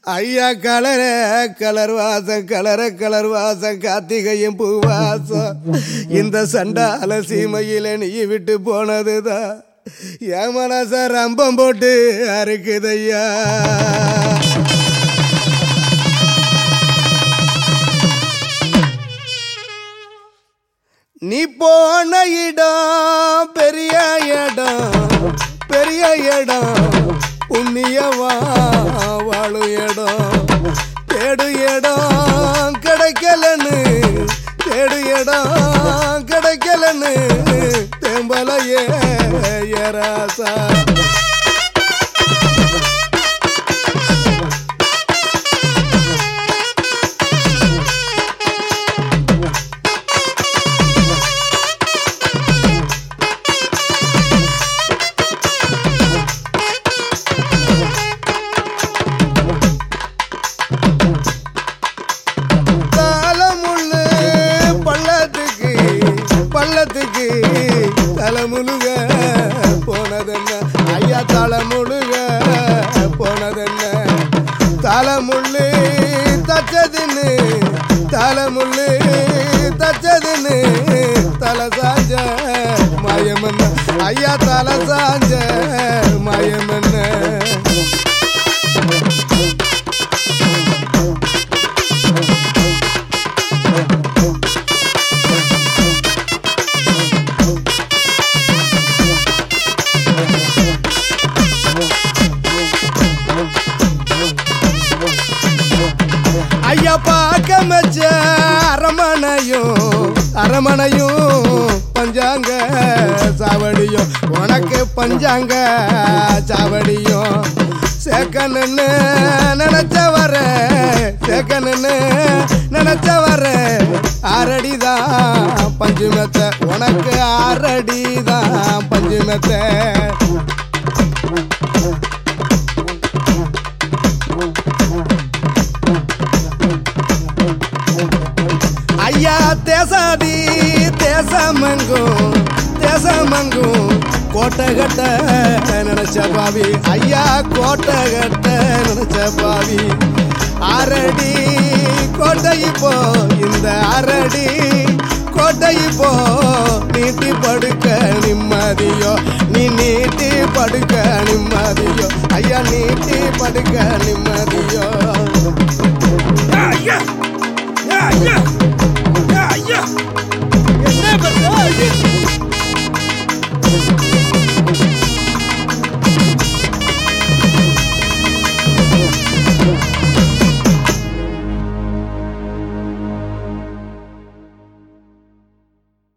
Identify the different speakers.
Speaker 1: ஐயா கலர கலர் வாசம் கலர கலர் வாசம் கார்த்திகையும் பூவாசம் இந்த சண்டால சீமையில நீ விட்டு போனதுதான் என் மனச ரம்பம் போட்டு அறுக்குதையா நீ போன இடம் பெரிய இடம் பெரிய இடம் புண்ணியவா வாழும் இடம் தேடு இடம் கிடைக்கலன்னு தேடு இடம் கிடைக்கலன்னு தேம்பலையே ஏராசா தலைமுள்ளு பள்ளத்துக்கு பள்ளத்துக்கு தலைமுழுக போனதென்ன ஐயா தலைமுழுக போனதென்ன தலைமுள்ளு தச்சதுன்னு தலைமுள்ளு தச்சதுன்னு தலை சாஞ்ச மயமன்ன ஐயா தலை சாஞ்ச மயமன்ன ஐயா பார்க்க மச்ச அரமனையும் அரமனையும் பஞ்சாங்க சாவடியும் உனக்கு பஞ்சாங்க சாவடியும் சேக்கணுன்னு நினைச்ச வர சேக்கணுன்னு நினைச்ச வர ஆறடிதான் பஞ்சு மெத்த உனக்கு ஆறடிதான் பஞ்சு மெத்த ஐயா தேசாதி தேசமங்கும் தேசமங்கும் கோட்டை கட்ட நினைச்ச பாவி ஐயா கோட்டை கட்ட நினைச்ச பாவி அரடி கோட்டை இப்போ இந்த அரடி கோட்டை இப்போ நீட்டி படுக்க நிம்மதியோ நீ நீட்டி படுக்க நிம்மதியோ ஐயா நீட்டி படுக்க நிம்மதியோ